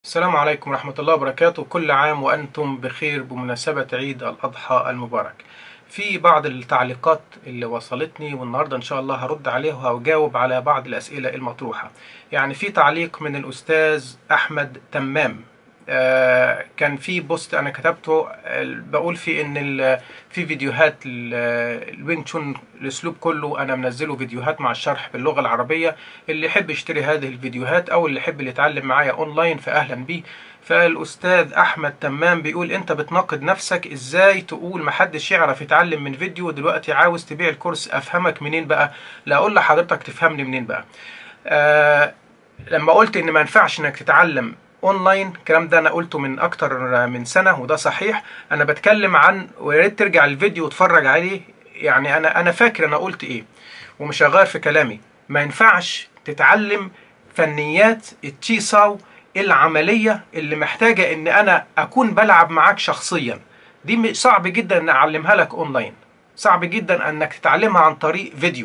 السلام عليكم ورحمة الله وبركاته كل عام وأنتم بخير بمناسبة عيد الأضحى المبارك في بعض التعليقات اللي وصلتني والنهاردة إن شاء الله هرد عليها وهجاوب على بعض الأسئلة المطروحة يعني في تعليق من الأستاذ أحمد تمام آه، كان في بوست انا كتبته آه، بقول فيه ان ال- في فيديوهات ال- الوينج تشون الاسلوب كله انا منزله فيديوهات مع الشرح باللغه العربيه اللي يحب يشتري هذه الفيديوهات او اللي يحب اللي يتعلم معايا اونلاين فاهلا بيه فالاستاذ احمد تمام بيقول انت بتناقض نفسك ازاي تقول محدش يعرف يتعلم من فيديو ودلوقتي عاوز تبيع الكورس افهمك منين بقى لا اقول لحضرتك تفهمني منين بقى آه لما قلت ان ما ينفعش انك تتعلم اونلاين الكلام ده انا قلته من اكتر من سنه وده صحيح انا بتكلم عن ويا ريت ترجع الفيديو وتتفرج عليه يعني انا انا فاكر انا قلت ايه ومش هغير في كلامي ما ينفعش تتعلم فنيات التشي ساو العمليه اللي محتاجه ان انا اكون بلعب معاك شخصيا دي م- صعب جدا ان اعلمها لك اونلاين صعب جدا انك تتعلمها عن طريق فيديو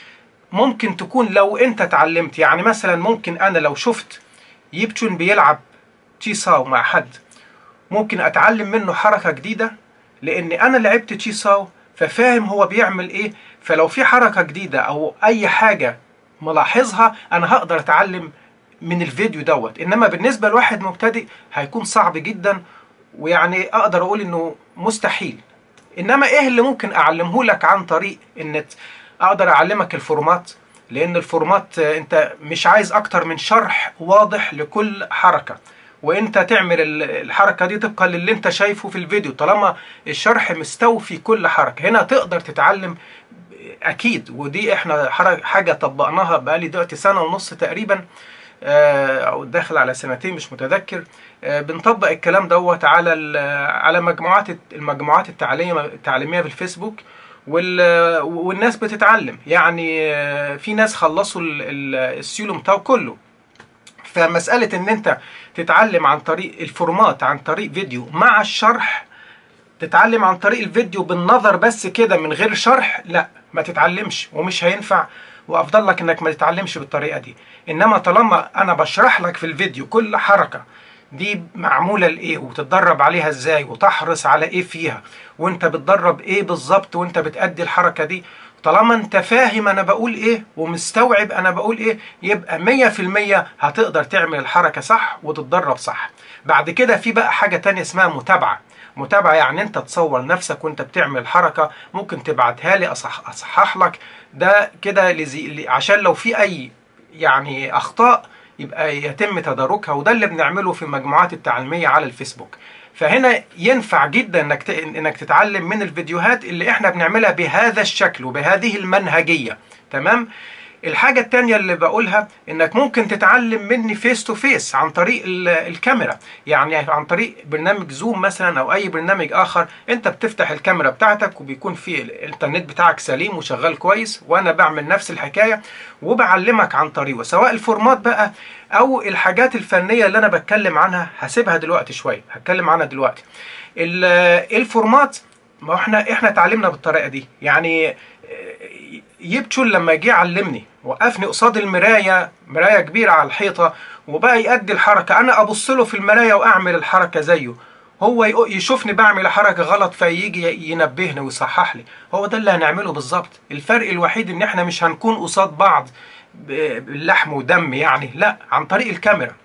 ممكن تكون لو انت اتعلمت يعني مثلا ممكن انا لو شفت يبتشون بيلعب تشي ساو مع حد ممكن اتعلم منه حركه جديده لان انا لعبت تشي ساو ففاهم هو بيعمل ايه فلو في حركه جديده او اي حاجه ملاحظها انا هقدر اتعلم من الفيديو دوت انما بالنسبه لواحد مبتدئ هيكون صعب جدا ويعني اقدر اقول انه مستحيل انما ايه اللي ممكن اعلمه لك عن طريق ان ت- اقدر اعلمك الفورمات لان الفورمات آه، انت مش عايز اكتر من شرح واضح لكل حركه وانت تعمل ال- الحركه دي طبقا للي انت شايفه في الفيديو طالما الشرح مستوفي كل حركه هنا تقدر تتعلم اكيد ودي احنا حر- حاجه طبقناها بقالي دلوقتي سنه ونص تقريبا آه، او داخل على سنتين مش متذكر آه، بنطبق الكلام دوت على ال- على مجموعات المجموعات التعليميه التعليميه في الفيسبوك وال- والناس بتتعلم يعني آه، في ناس خلصوا ال- ال- السيولو بتاعه كله فمساله ان انت تتعلم عن طريق الفورمات عن طريق فيديو مع الشرح تتعلم عن طريق الفيديو بالنظر بس كده من غير شرح لا ما تتعلمش ومش هينفع وافضل لك انك ما تتعلمش بالطريقه دي انما طالما انا بشرح لك في الفيديو كل حركه دي معموله لايه وتتدرب عليها ازاي وتحرص على ايه فيها وانت بتدرب ايه بالظبط وانت بتأدي الحركه دي طالما انت فاهم انا بقول ايه ومستوعب انا بقول ايه يبقى مية في المية هتقدر تعمل الحركة صح وتتدرب صح بعد كده في بقى حاجة تانية اسمها متابعة متابعة يعني انت تصور نفسك وانت بتعمل الحركة ممكن تبعتها لي أصح اصحح لك ده كده لزي... عشان لو في اي يعني اخطاء يبقى يتم تداركها وده اللي بنعمله في المجموعات التعليمية على الفيسبوك فهنا ينفع جدا انك ت... انك تتعلم من الفيديوهات اللي احنا بنعملها بهذا الشكل وبهذه المنهجية تمام الحاجة التانية اللي بقولها انك ممكن تتعلم مني فيس تو فيس عن طريق ال- الكاميرا يعني عن طريق برنامج زوم مثلا او اي برنامج اخر انت بتفتح الكاميرا بتاعتك وبيكون في الانترنت بتاعك سليم وشغال كويس وانا بعمل نفس الحكاية وبعلمك عن طريقه سواء الفورمات بقى او الحاجات الفنية اللي انا بتكلم عنها هسيبها دلوقتي شوية هتكلم عنها دلوقتي ال- الفورمات ما احنا احنا اتعلمنا بالطريقة دي يعني يبتشون لما جه علمني وقفني قصاد المرايه مرايه كبيره على الحيطه وبقى يأدي الحركه انا ابص له في المرايه واعمل الحركه زيه هو يق- يشوفني بعمل حركه غلط فيجي ينبهني ويصحح لي هو ده اللي هنعمله بالظبط الفرق الوحيد ان احنا مش هنكون قصاد بعض ب- باللحم ودم يعني لا عن طريق الكاميرا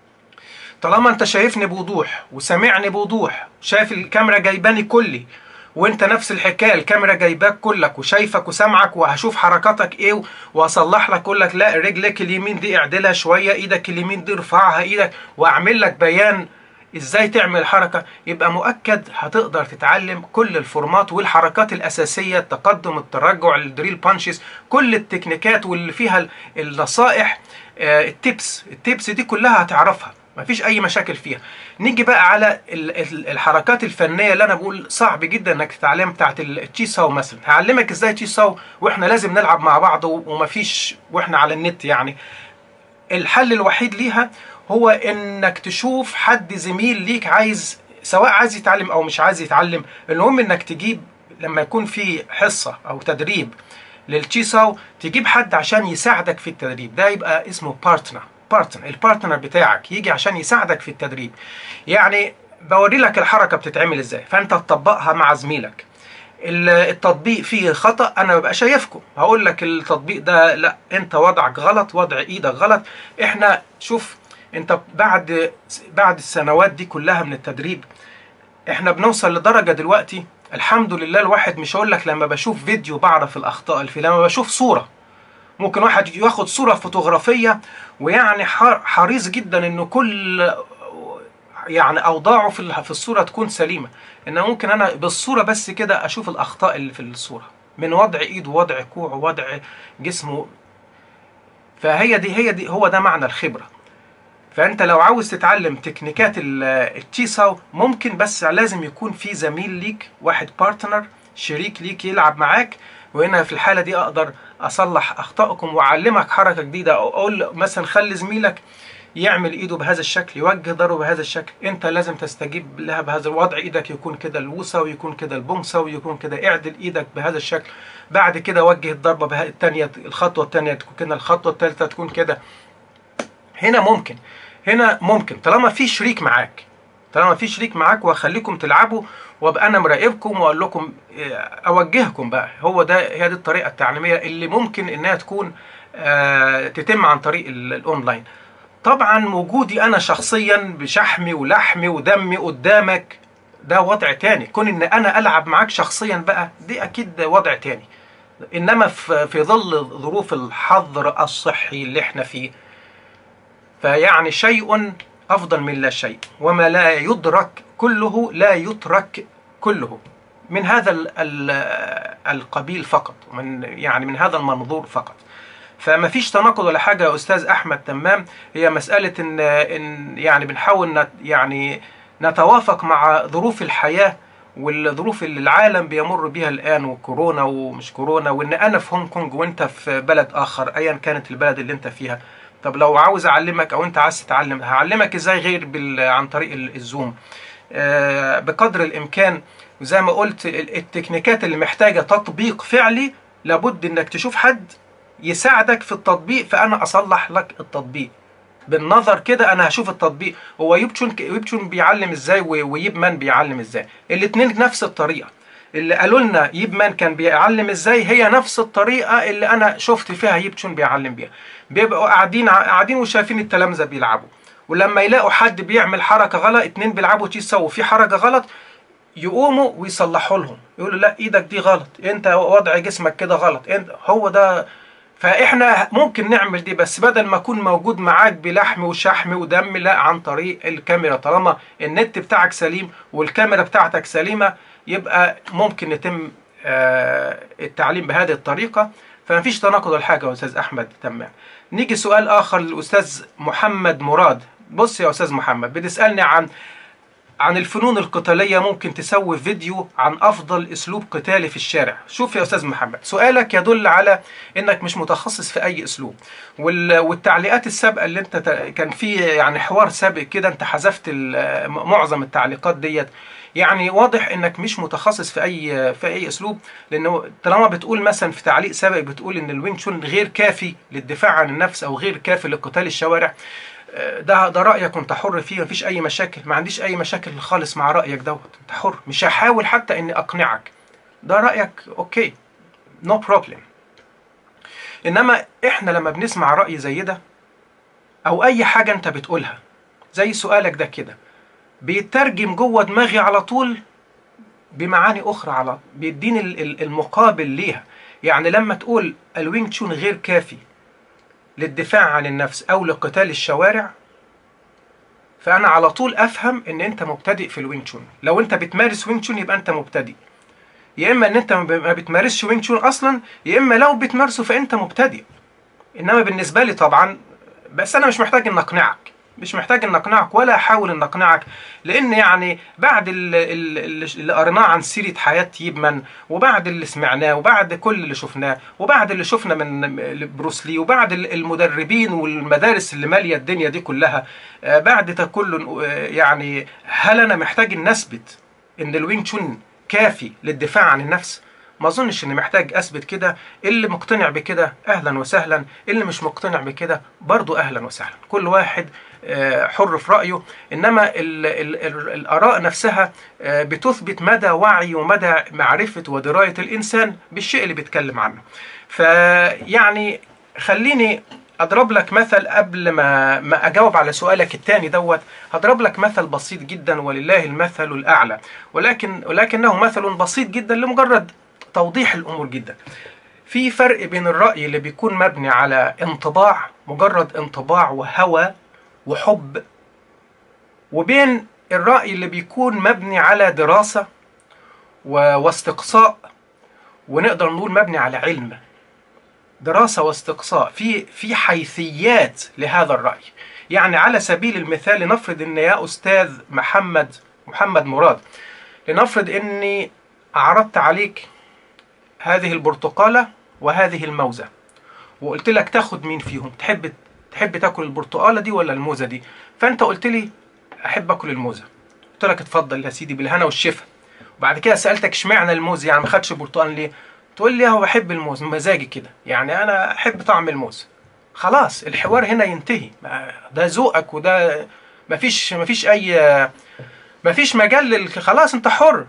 طالما انت شايفني بوضوح وسامعني بوضوح شايف الكاميرا جايباني كلي وانت نفس الحكايه الكاميرا جايباك كلك وشايفك وسامعك وهشوف حركاتك ايه واصلح لك اقول لك لا رجلك اليمين دي اعدلها شويه ايدك اليمين دي ارفعها ايدك واعمل لك بيان ازاي تعمل حركه يبقى مؤكد هتقدر تتعلم كل الفورمات والحركات الاساسيه التقدم الترجع الدريل بانشز كل التكنيكات واللي فيها ال- النصائح آه، التبس التبس دي كلها هتعرفها مفيش اي مشاكل فيها نيجي بقى على ال- ال- الحركات الفنيه اللي انا بقول صعب جدا انك تتعلم بتاعت التشي ساو مثلا هعلمك ازاي تشي ساو واحنا لازم نلعب مع بعض و- ومفيش واحنا على النت يعني الحل الوحيد ليها هو انك تشوف حد زميل ليك عايز سواء عايز يتعلم او مش عايز يتعلم المهم انك تجيب لما يكون في حصه او تدريب للتشيساو تجيب حد عشان يساعدك في التدريب ده يبقى اسمه بارتنر بارتنر البارتنر بتاعك يجي عشان يساعدك في التدريب يعني بوري لك الحركه بتتعمل ازاي فانت تطبقها مع زميلك ال- التطبيق فيه خطا انا ببقى شايفكم هقول لك التطبيق ده لا انت وضعك غلط وضع ايدك غلط احنا شوف انت بعد بعد السنوات دي كلها من التدريب احنا بنوصل لدرجه دلوقتي الحمد لله الواحد مش هقول لك لما بشوف فيديو بعرف الاخطاء اللي فيه لما بشوف صوره ممكن واحد ياخد صوره فوتوغرافيه ويعني حر- حريص جدا انه كل يعني اوضاعه في ال- في الصوره تكون سليمه ان ممكن انا بالصوره بس كده اشوف الاخطاء اللي في الصوره من وضع ايده ووضع كوعه ووضع جسمه فهي دي هي دي هو ده معنى الخبره فانت لو عاوز تتعلم تكنيكات ال- التشيساو ممكن بس لازم يكون في زميل ليك واحد بارتنر شريك ليك يلعب معاك وهنا في الحاله دي اقدر اصلح اخطائكم واعلمك حركه جديده او اقول مثلا خلي زميلك يعمل ايده بهذا الشكل يوجه ضربه بهذا الشكل انت لازم تستجيب لها بهذا الوضع ايدك يكون كده الوسه ويكون كده البنصه ويكون كده اعدل ايدك بهذا الشكل بعد كده وجه الضربه بها الثانيه الخطوه الثانيه تكون كده الخطوه الثالثه تكون كده هنا ممكن هنا ممكن طالما في شريك معاك طالما في شريك معاك واخليكم تلعبوا وابقى انا مراقبكم واقول لكم إيه، اوجهكم بقى هو ده هي دي الطريقه التعليميه اللي ممكن انها تكون آه، تتم عن طريق ال- الاونلاين طبعا وجودي انا شخصيا بشحمي ولحمي ودمي قدامك ده وضع تاني كون ان انا العب معاك شخصيا بقى دي اكيد وضع تاني انما في في ظل ظروف الحظر الصحي اللي احنا فيه فيعني شيء افضل من لا شيء وما لا يدرك كله لا يترك كله من هذا ال ال القبيل فقط من يعني من هذا المنظور فقط فما فيش تناقض ولا حاجه يا استاذ احمد تمام هي مساله ان ان يعني بنحاول نت يعني نتوافق مع ظروف الحياه والظروف اللي العالم بيمر بها الان وكورونا ومش كورونا وان انا في هونج كونج وانت في بلد اخر ايا كانت البلد اللي انت فيها طب لو عاوز اعلمك او انت عايز تتعلم هعلمك ازاي غير بال... عن طريق ال- الزوم آه، بقدر الامكان وزي ما قلت ال- التكنيكات اللي محتاجه تطبيق فعلي لابد انك تشوف حد يساعدك في التطبيق فانا اصلح لك التطبيق بالنظر كده انا هشوف التطبيق هو يبتشون يبتشون بيعلم ازاي و- ويبمان بيعلم ازاي الاثنين نفس الطريقه اللي قالوا لنا يبمان كان بيعلم ازاي هي نفس الطريقه اللي انا شفت فيها يبتشون بيعلم بيها بيبقوا قاعدين قاعدين وشايفين التلامذه بيلعبوا ولما يلاقوا حد بيعمل حركه غلط اتنين بيلعبوا تشيس سوا وفي حركه غلط يقوموا ويصلحوا لهم يقولوا لا ايدك دي غلط انت وضع جسمك كده غلط انت هو ده فاحنا ممكن نعمل دي بس بدل ما اكون موجود معاك بلحم وشحم ودم لا عن طريق الكاميرا طالما النت بتاعك سليم والكاميرا بتاعتك سليمه يبقى ممكن يتم آه، التعليم بهذه الطريقه فما فيش تناقض ولا حاجه يا استاذ احمد تمام نيجي سؤال اخر للاستاذ محمد مراد بص يا استاذ محمد بتسالني عن عن الفنون القتالية ممكن تسوي فيديو عن أفضل أسلوب قتالي في الشارع شوف يا أستاذ محمد سؤالك يدل على أنك مش متخصص في أي أسلوب وال- والتعليقات السابقة اللي أنت ت- كان في يعني حوار سابق كده أنت حذفت ال- معظم التعليقات ديت يعني واضح انك مش متخصص في اي في اي اسلوب لانه طالما بتقول مثلا في تعليق سابق بتقول ان الوينج شون غير كافي للدفاع عن النفس او غير كافي لقتال الشوارع ده ده رايك وانت حر فيه مفيش اي مشاكل ما عنديش اي مشاكل خالص مع رايك دوت انت حر مش هحاول حتى اني اقنعك ده رايك اوكي نو no بروبلم انما احنا لما بنسمع راي زي ده او اي حاجه انت بتقولها زي سؤالك ده كده بيترجم جوه دماغي على طول بمعاني اخرى على بيديني ال- ال- المقابل ليها يعني لما تقول الوينج تشون غير كافي للدفاع عن النفس او لقتال الشوارع فانا على طول افهم ان انت مبتدئ في الوينج تشون لو انت بتمارس وينج تشون يبقى انت مبتدئ يا اما ان انت ما ب- ما بتمارسش وينج تشون اصلا يا اما لو بتمارسه فانت مبتدئ انما بالنسبه لي طبعا بس انا مش محتاج ان اقنعك مش محتاج ان اقنعك ولا احاول ان اقنعك لان يعني بعد ال- ال- ال- اللي قريناه عن سيره حياه يبمن وبعد اللي سمعناه وبعد كل اللي شفناه وبعد اللي شفنا من بروسلي وبعد ال- المدربين والمدارس اللي ماليه الدنيا دي كلها آه، بعد ده كله آه، يعني هل انا محتاج ان نثبت ان الوينج تشون كافي للدفاع عن النفس ما اظنش اني محتاج اثبت كده اللي مقتنع بكده اهلا وسهلا اللي مش مقتنع بكده برضو اهلا وسهلا كل واحد آه، حر في رايه انما ال ال ال الاراء نفسها آه، بتثبت مدى وعي ومدى معرفه ودرايه الانسان بالشيء اللي بيتكلم عنه فيعني خليني اضرب لك مثل قبل ما ما اجاوب على سؤالك الثاني دوت هضرب لك مثل بسيط جدا ولله المثل الاعلى ولكن ولكنه مثل بسيط جدا لمجرد توضيح الامور جدا في فرق بين الراي اللي بيكون مبني على انطباع مجرد انطباع وهوى وحب وبين الراي اللي بيكون مبني على دراسه و- واستقصاء ونقدر نقول مبني على علم دراسة واستقصاء في في حيثيات لهذا الرأي يعني على سبيل المثال لنفرض ان يا استاذ محمد محمد مراد لنفرض اني عرضت عليك هذه البرتقالة وهذه الموزة وقلت لك تاخد مين فيهم تحب تحب تاكل البرتقالة دي ولا الموزة دي فانت قلت لي احب اكل الموزة قلت لك اتفضل يا سيدي بالهنا والشفا وبعد كده سالتك اشمعنى الموز يعني ما خدش برتقال ليه تقول لي هو بحب الموز مزاجي كده يعني انا احب طعم الموز خلاص الحوار هنا ينتهي ما- ده ذوقك وده مفيش مفيش اي مفيش مجال لل... خلاص انت حر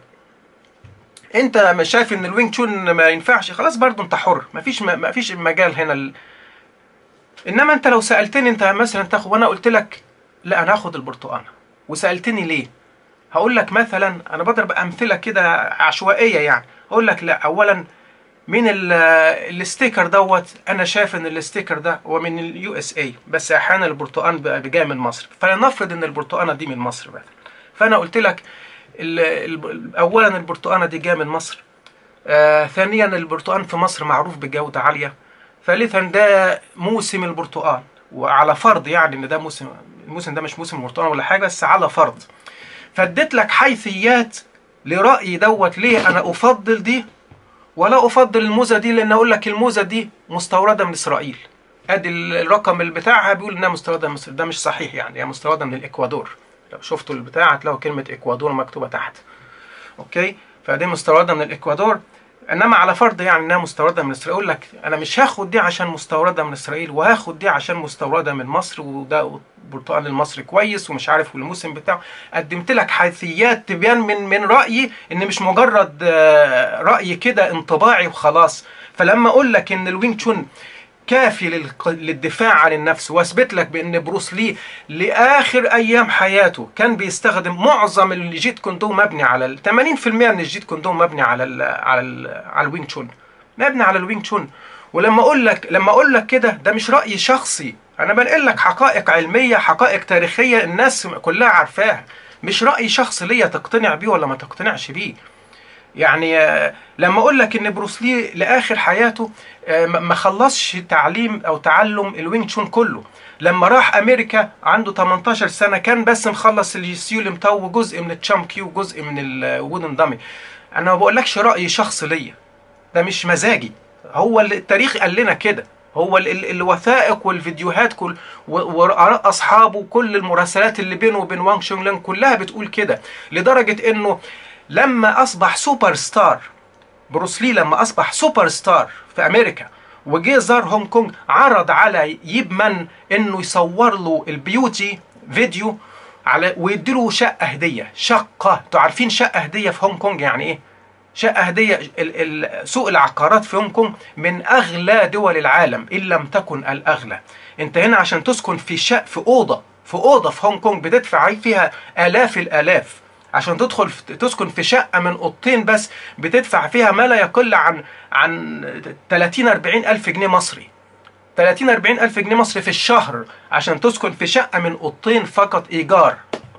انت مش شايف ان الوينج تشون ما ينفعش خلاص برضو انت حر مفيش مفيش مجال هنا ل... انما انت لو سالتني انت مثلا تاخد وانا قلت لك لا انا هاخد البرتقانه وسالتني ليه هقول لك مثلا انا بضرب امثله كده عشوائيه يعني اقول لك لا اولا من ال- الستيكر دوت انا شايف ان الستيكر ده هو من اليو اس اي بس احيانا البرتقال بقى جاي من مصر فلنفرض ان البرتقانه دي من مصر مثلا فانا قلت لك ال- ال- اولا البرتقانه دي جايه من مصر آه ثانيا البرتقال في مصر معروف بجوده عاليه ثالثا ده موسم البرتقال وعلى فرض يعني ان ده موسم الموسم ده مش موسم البرتقال ولا حاجه بس على فرض فاديت لك حيثيات لرايي دوت ليه انا افضل دي ولا افضل الموزه دي لان اقول لك الموزه دي مستورده من اسرائيل ادي الرقم اللي بتاعها بيقول انها مستورده من اسرائيل ده مش صحيح يعني هي مستورده من الاكوادور لو شفتوا البتاع هتلاقوا كلمه اكوادور مكتوبه تحت اوكي فدي مستورده من الاكوادور انما على فرض يعني انها مستورده من اسرائيل اقول لك انا مش هاخد دي عشان مستورده من اسرائيل وهاخد دي عشان مستورده من مصر وده البرتقال المصري كويس ومش عارف والموسم بتاعه قدمت لك حيثيات تبان من من رايي ان مش مجرد آه، راي كده انطباعي وخلاص فلما اقول لك ان الوينج تشون كافي للق- للدفاع عن النفس واثبت لك بان بروس لي لاخر ايام حياته كان بيستخدم معظم الجيت كوندو مبني على ال 80% من الجيت كوندو مبني على ال على ال على الوينج تشون مبني على الوينج تشون ولما اقول لك لما اقول لك كده ده مش راي شخصي انا بنقل لك حقائق علميه حقائق تاريخيه الناس كلها عارفاها مش راي شخصي ليا تقتنع بيه ولا ما تقتنعش بيه يعني آه، لما اقول لك ان بروسلي لاخر حياته آه، ما ما خلصش تعليم او تعلم الوينج تشون كله لما راح امريكا عنده 18 سنه كان بس مخلص السيو لمتاو وجزء من التشام كيو وجزء من الوودن دامي انا ما بقولكش راي شخصي ليا ده مش مزاجي هو اللي التاريخ قال لنا كده هو ال- ال- الوثائق والفيديوهات كل و- واراء اصحابه وكل المراسلات اللي بينه وبين وانغ شونغ لين كلها بتقول كده لدرجه انه لما اصبح سوبر ستار بروس لي لما اصبح سوبر ستار في امريكا وجه زار هونج كونج عرض على ييب مان انه يصور له البيوتي فيديو على ويديله شقه هديه شقه انتوا عارفين شقه هديه في هونج كونج يعني ايه شقه هديه ال- ال- سوق العقارات في هونج كونج من اغلى دول العالم ان لم تكن الاغلى انت هنا عشان تسكن في شقه في اوضه في اوضه في هونج كونج بتدفع فيها الاف الالاف عشان تدخل في تسكن في شقه من اوضتين بس بتدفع فيها ما لا يقل عن عن 30 40 الف جنيه مصري 30 40 الف جنيه مصري في الشهر عشان تسكن في شقه من اوضتين فقط ايجار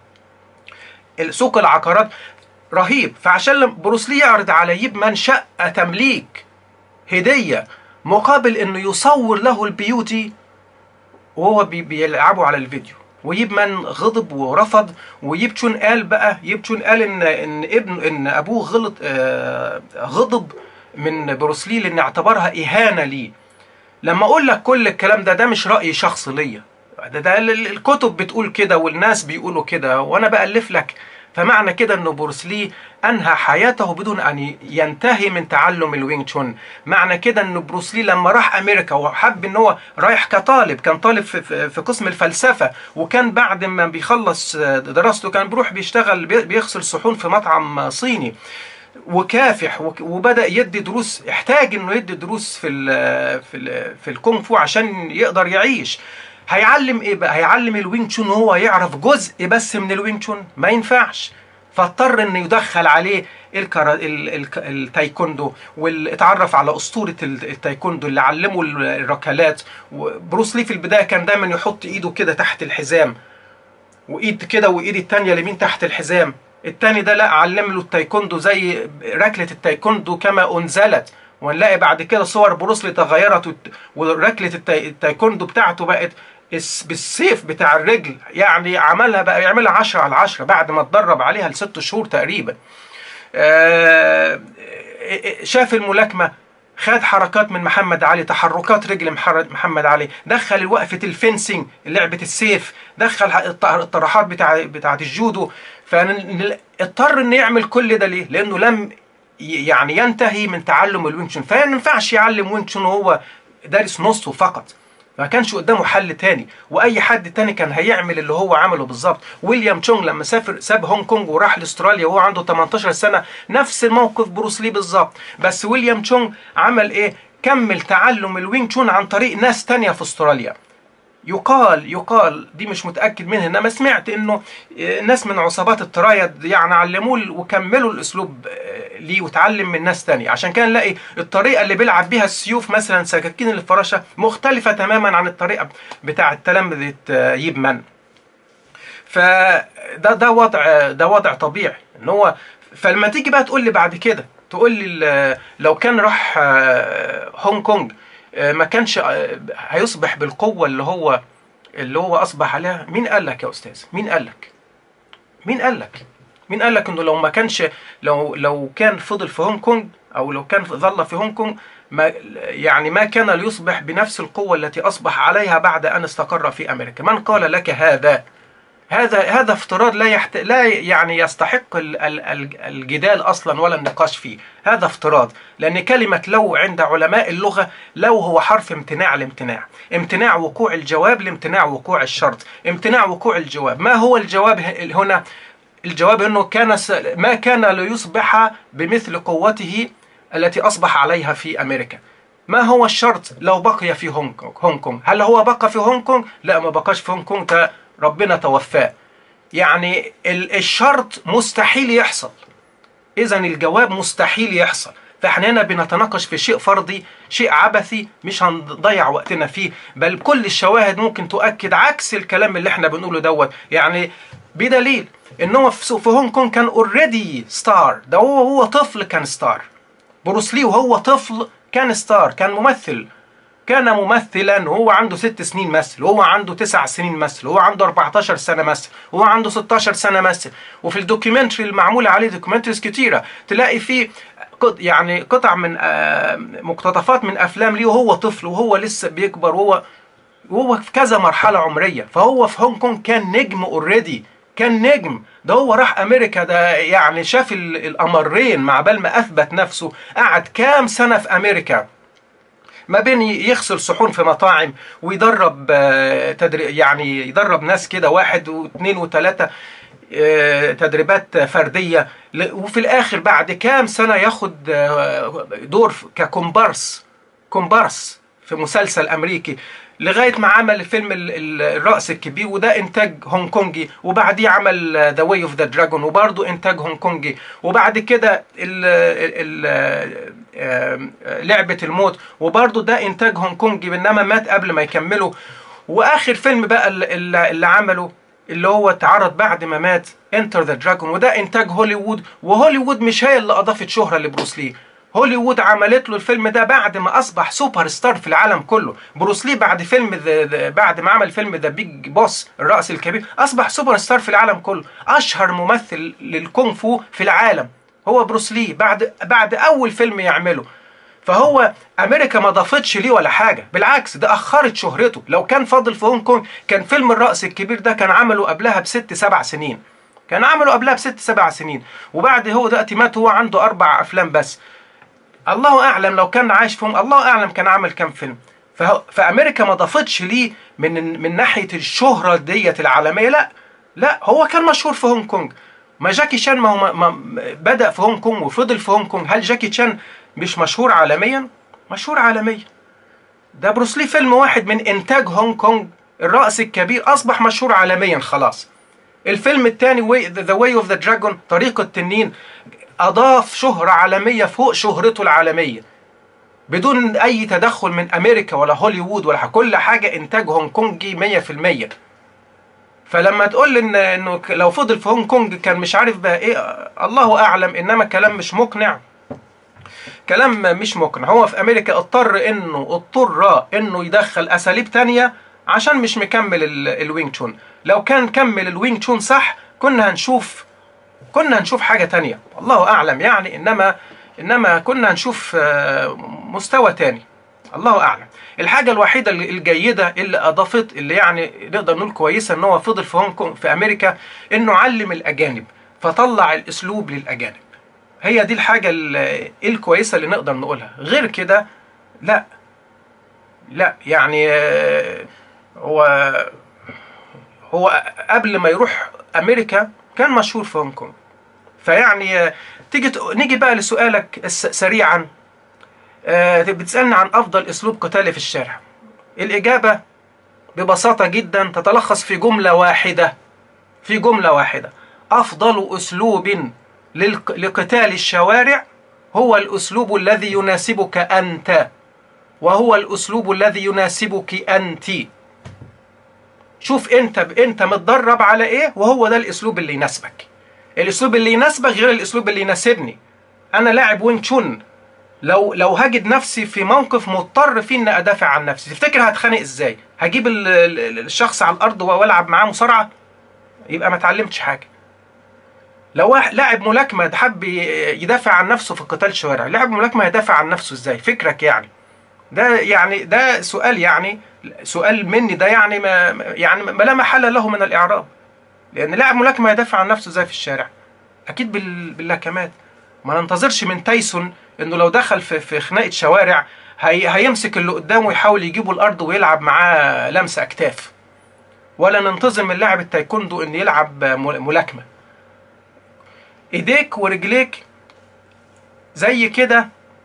سوق العقارات رهيب فعشان لما بروس لي يعرض على ييب مان شقه تمليك هديه مقابل انه يصور له البيوتي وهو بي بيلعبوا على الفيديو وييب مان غضب ورفض وييب تشون قال بقى ييب تشون قال ان ان ابن ان ابوه غلط آه غضب من بروسلي لان اعتبرها اهانه ليه لما اقول لك كل الكلام ده ده مش راي شخصي ليا ده ده ال- ال- الكتب بتقول كده والناس بيقولوا كده وانا بالف لك فمعنى كده ان بروسلي انهى حياته بدون ان ينتهي من تعلم الوينج تشون معنى كده ان بروسلي لما راح امريكا وحب ان هو رايح كطالب كان طالب في, في قسم الفلسفه وكان بعد ما بيخلص دراسته كان بيروح بيشتغل بيغسل صحون في مطعم صيني وكافح وبدا يدي دروس احتاج انه يدي دروس في ال في ال في الكونغ فو عشان يقدر يعيش هيعلم ايه بقى هيعلم الوينج تشون هو يعرف جزء بس من الوينج تشون ما ينفعش فاضطر انه يدخل عليه الكرا... التايكوندو واتعرف على اسطوره التايكوندو اللي علمه الركلات وبروس في البدايه كان دايما يحط ايده كده تحت الحزام وايد كده وايد التانية اليمين تحت الحزام التاني ده لا علم له التايكوندو زي ركله التايكوندو كما انزلت ونلاقي بعد كده صور بروسلي تغيرت وركله التايكوندو بتاعته بقت بالسيف بتاع الرجل يعني عملها بقى يعملها 10 على 10 بعد ما اتدرب عليها لست شهور تقريبا شاف الملاكمه خد حركات من محمد علي تحركات رجل محمد علي دخل وقفة الفنسنج لعبة السيف دخل الطرحات بتاع بتاعة الجودو فاضطر انه يعمل كل ده ليه؟ لانه لم يعني ينتهي من تعلم الوينج تشون فما ينفعش يعلم وينج تشون وهو دارس نصه فقط ما كانش قدامه حل تاني واي حد تاني كان هيعمل اللي هو عمله بالظبط ويليام تشونج لما سافر ساب هونج كونج وراح لاستراليا وهو عنده 18 سنه نفس الموقف بروس لي بالظبط بس ويليام تشونج عمل ايه كمل تعلم الوينج تشون عن طريق ناس تانية في استراليا يقال يقال دي مش متاكد منها انما سمعت انه ناس من عصابات الترايد يعني علموه وكملوا الاسلوب ليه وتعلم من ناس تانية عشان كان نلاقي الطريقه اللي بيلعب بيها السيوف مثلا سكاكين الفراشه مختلفه تماما عن الطريقه بتاع التلامذه ييب مان فده ده وضع ده وضع طبيعي ان هو فلما تيجي بقى تقول لي بعد كده تقول لي لو كان راح هونج كونج ما كانش هيصبح بالقوة اللي هو اللي هو أصبح عليها مين قال لك يا أستاذ مين قال لك مين قال لك مين قال لك إنه لو ما كانش لو لو كان فضل في هونج كونج أو لو كان ظل في هونج كونج ما يعني ما كان ليصبح بنفس القوة التي أصبح عليها بعد أن استقر في أمريكا من قال لك هذا هذا هذا افتراض لا يحت... لا يعني يستحق ال... ال... الجدال اصلا ولا النقاش فيه هذا افتراض لان كلمه لو عند علماء اللغه لو هو حرف امتناع لامتناع امتناع وقوع الجواب لامتناع وقوع الشرط امتناع وقوع الجواب ما هو الجواب هنا الجواب انه كان س... ما كان ليصبح بمثل قوته التي اصبح عليها في امريكا ما هو الشرط لو بقي في هونج كونج هونج كونج هل هو بقى في هونج كونج لا ما بقاش في هونج كونج ده ربنا توفاه يعني الشرط مستحيل يحصل اذا الجواب مستحيل يحصل فاحنا هنا بنتناقش في شيء فرضي شيء عبثي مش هنضيع وقتنا فيه بل كل الشواهد ممكن تؤكد عكس الكلام اللي احنا بنقوله دوت يعني بدليل ان هو في هونج كونج كان اوريدي ستار ده هو هو طفل كان ستار بروس لي وهو طفل كان ستار كان ممثل كان ممثلا وهو عنده ست سنين مثل وهو عنده تسع سنين مثل وهو عنده 14 سنة مثل وهو عنده 16 سنة مثل وفي الدوكيومنتري المعمولة عليه دوكيومنتريز كتيرة تلاقي فيه يعني قطع من مقتطفات من افلام ليه وهو طفل وهو لسه بيكبر وهو وهو في كذا مرحلة عمرية فهو في هونج كونج كان نجم اوريدي كان نجم ده هو راح امريكا ده يعني شاف الامرين مع بال ما اثبت نفسه قعد كام سنة في امريكا ما بين يغسل صحون في مطاعم ويدرب تدري يعني يدرب ناس كده واحد واثنين وثلاثة تدريبات فردية وفي الآخر بعد كام سنة ياخد دور ككومبارس كومبارس في مسلسل أمريكي لغايه ما عمل فيلم الراس الكبير وده انتاج هونج كونجي وبعديه عمل ذا واي اوف ذا دراجون وبرضه انتاج هونج كونجي وبعد كده ال ال لعبه الموت وبرضه ده انتاج هونج كونجي انما مات قبل ما يكمله واخر فيلم بقى اللي, اللي عمله اللي هو اتعرض بعد ما مات انتر ذا دراجون وده انتاج هوليوود وهوليوود مش هي اللي اضافت شهره لبروس لي هوليوود عملت له الفيلم ده بعد ما اصبح سوبر ستار في العالم كله بروس لي بعد فيلم ذا بعد ما عمل فيلم ذا بيج بوس الراس الكبير اصبح سوبر ستار في العالم كله اشهر ممثل للكونغ فو في العالم هو بروس لي بعد بعد اول فيلم يعمله فهو امريكا ما ضافتش ليه ولا حاجه بالعكس ده اخرت شهرته لو كان فاضل في هونج كونج كان فيلم الراس الكبير ده كان عمله قبلها بست سبع سنين كان عمله قبلها بست سبع سنين وبعد هو دلوقتي مات هو عنده اربع افلام بس الله اعلم لو كان عايش فيهم الله اعلم كان عمل كام فيلم فهو فامريكا ما ضافتش ليه من من ناحيه الشهره ديت العالميه لا لا هو كان مشهور في هونج كونج ما جاكي شان ما هو ما ما بدا في هونج كونج وفضل في هونج كونج هل جاكي شان مش مشهور عالميا مشهور عالميا ده بروسلي فيلم واحد من انتاج هونج كونج الرأس الكبير اصبح مشهور عالميا خلاص الفيلم الثاني ذا واي اوف ذا دراجون طريق التنين اضاف شهرة عالمية فوق شهرته العالمية بدون اي تدخل من امريكا ولا هوليوود ولا كل حاجة انتاج هونج كونجي 100% فلما تقول ان انه لو فضل في هونج كونج كان مش عارف بقى ايه الله اعلم انما كلام مش مقنع كلام مش مقنع هو في امريكا اضطر انه اضطر انه يدخل اساليب تانية عشان مش مكمل الوينج تشون لو كان كمل الوينج تشون صح كنا هنشوف كنا هنشوف حاجة تانية الله اعلم يعني انما انما كنا هنشوف مستوى تاني الله اعلم الحاجة الوحيدة الجيدة اللي اضافت اللي يعني نقدر نقول كويسة ان هو فضل في هونج كونج في امريكا انه علم الاجانب فطلع الاسلوب للاجانب هي دي الحاجة الكويسة اللي نقدر نقولها غير كده لا لا يعني هو هو قبل ما يروح امريكا كان مشهور في هونج كونج فيعني تيجي نيجي بقى لسؤالك سريعا بتسالني عن افضل اسلوب قتالي في الشارع الاجابه ببساطه جدا تتلخص في جمله واحده في جمله واحده افضل اسلوب لقتال الشوارع هو الاسلوب الذي يناسبك انت وهو الاسلوب الذي يناسبك انت شوف انت انت متدرب على ايه وهو ده الاسلوب اللي يناسبك الاسلوب اللي يناسبك غير الاسلوب اللي يناسبني انا لاعب وين تشون لو لو هجد نفسي في موقف مضطر فيه ان ادافع عن نفسي تفتكر هتخانق ازاي هجيب الشخص على الارض والعب معاه مصارعه يبقى ما اتعلمتش حاجه لو واحد لاعب ملاكمه حب يدافع عن نفسه في قتال شوارع لاعب ملاكمه يدافع عن نفسه ازاي فكرك يعني ده يعني ده سؤال يعني سؤال مني ده يعني ما يعني ما لا محل له من الاعراب لان لاعب ملاكمه يدافع عن نفسه ازاي في الشارع اكيد باللاكمات ما ننتظرش من تايسون انه لو دخل في في خناقه شوارع هي هيمسك اللي قدامه ويحاول يجيبه الارض ويلعب معاه لمس اكتاف ولا ننتظر من لاعب التايكوندو ان يلعب ملاكمه ايديك ورجليك زي كده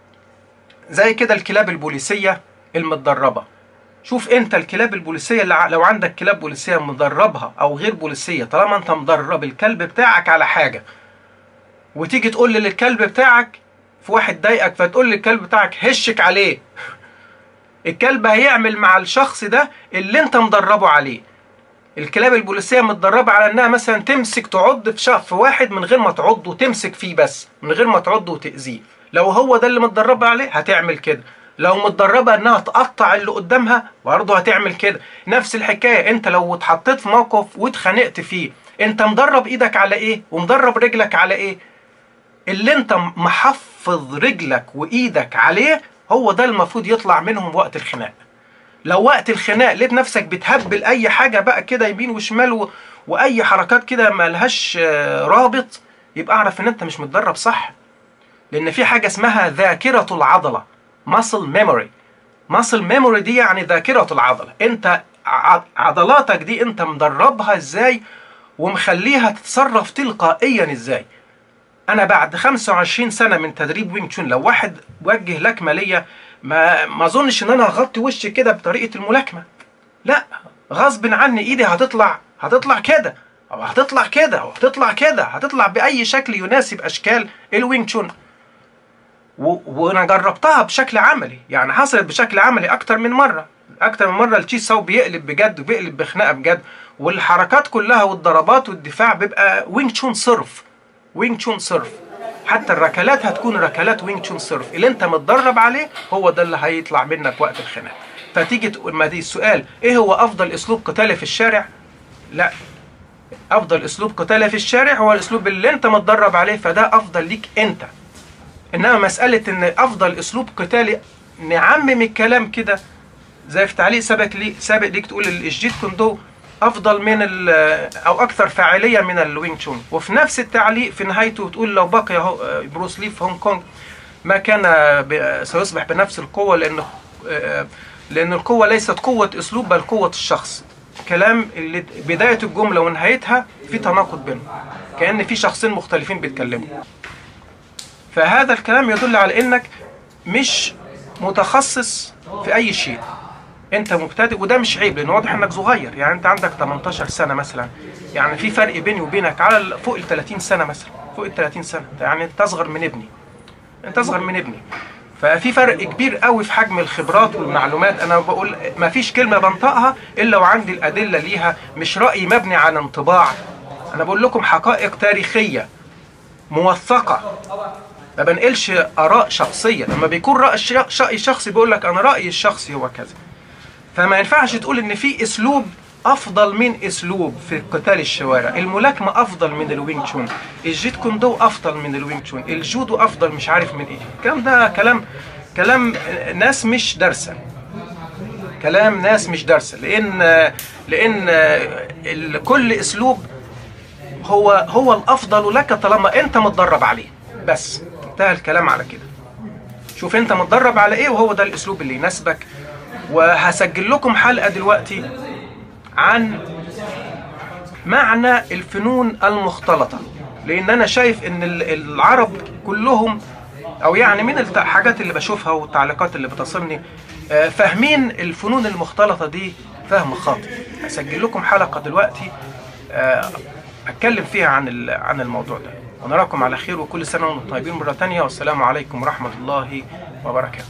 زي كده الكلاب البوليسيه المتدربه شوف انت الكلاب البوليسيه اللي لو عندك كلاب بوليسيه مدربها او غير بوليسيه طالما انت مدرب الكلب بتاعك على حاجه وتيجي تقول للكلب بتاعك في واحد ضايقك فتقول للكلب بتاعك هشك عليه الكلب هيعمل مع الشخص ده اللي انت مدربه عليه الكلاب البوليسيه متدربه على انها مثلا تمسك تعض في شخص واحد من غير ما تعض وتمسك فيه بس من غير ما تعض وتاذيه لو هو ده اللي متدربه عليه هتعمل كده لو متدربه انها تقطع اللي قدامها برضه هتعمل كده نفس الحكايه انت لو اتحطيت في موقف واتخانقت فيه انت مدرب ايدك على ايه ومدرب رجلك على ايه اللي انت محفظ رجلك وايدك عليه هو ده المفروض يطلع منهم وقت الخناق لو وقت الخناق لقيت نفسك بتهبل اي حاجه بقى كده يمين وشمال و... واي حركات كده ملهاش رابط يبقى اعرف ان انت مش متدرب صح لان في حاجه اسمها ذاكره العضله muscle memory muscle memory دي يعني ذاكره العضله انت عضلاتك دي انت مدربها ازاي ومخليها تتصرف تلقائيا ازاي انا بعد 25 سنه من تدريب وينج تشون لو واحد وجه لكمه ليا ما ما اظنش ان انا هغطي وشي كده بطريقه الملاكمه لا غصب عني ايدي هتطلع هتطلع كده او هتطلع كده او هتطلع كده هتطلع باي شكل يناسب اشكال الوينج تشون وانا جربتها بشكل عملي يعني حصلت بشكل عملي اكتر من مره اكتر من مره التشي ساو بيقلب بجد وبيقلب بخناقه بجد والحركات كلها والضربات والدفاع بيبقى وينج تشون صرف وينج تشون صرف حتى الركلات هتكون ركلات وينج تشون صرف اللي انت متدرب عليه هو ده اللي هيطلع منك وقت الخناق فتيجي تقول ما دي السؤال ايه هو افضل اسلوب قتالي في الشارع لا افضل اسلوب قتالي في الشارع هو الاسلوب اللي انت متدرب عليه فده افضل ليك انت انما مساله ان افضل اسلوب قتالي نعمم الكلام كده زي في تعليق سابق لي سابق ليك تقول الجيت كوندو افضل من ال- او اكثر فاعليه من الوينج تشون وفي نفس التعليق في نهايته بتقول لو بقي هو- بروس لي في هونج كونج ما كان ب- سيصبح بنفس القوه لان آه، لان القوه ليست قوه اسلوب بل قوه الشخص كلام اللي بدايه الجمله ونهايتها في تناقض بينهم كان في شخصين مختلفين بيتكلموا فهذا الكلام يدل على انك مش متخصص في اي شيء انت مبتدئ وده مش عيب لان واضح انك صغير يعني انت عندك 18 سنه مثلا يعني في فرق بيني وبينك على ال- فوق ال 30 سنه مثلا فوق ال 30 سنه يعني انت اصغر من ابني انت اصغر من ابني ففي فرق كبير قوي في حجم الخبرات والمعلومات انا بقول ما فيش كلمه بنطقها الا وعندي الادله ليها مش راي مبني على انطباع انا بقول لكم حقائق تاريخيه موثقه ما بنقلش اراء شخصيه لما بيكون راي ش- راي شخصي بيقول لك انا رايي الشخصي هو كذا فما ينفعش تقول ان في اسلوب افضل من اسلوب في قتال الشوارع الملاكمه افضل من الوينج تشون الجيت كوندو افضل من الوينج تشون الجودو افضل مش عارف من ايه الكلام ده كلام كلام ناس مش دارسه كلام ناس مش دارسه لان لان ال- كل اسلوب هو هو الافضل لك طالما انت متدرب عليه بس انتهى الكلام على كده شوف انت متدرب على ايه وهو ده الاسلوب اللي يناسبك وهسجل لكم حلقه دلوقتي عن معنى الفنون المختلطه لان انا شايف ان ال- العرب كلهم او يعني من الت- الحاجات اللي بشوفها والتعليقات اللي بتصلني آه، فاهمين الفنون المختلطه دي فهم خاطئ هسجل لكم حلقه دلوقتي آه، اتكلم فيها عن ال- عن الموضوع ده ونراكم على خير وكل سنه وانتم طيبين مره تانية والسلام عليكم ورحمه الله وبركاته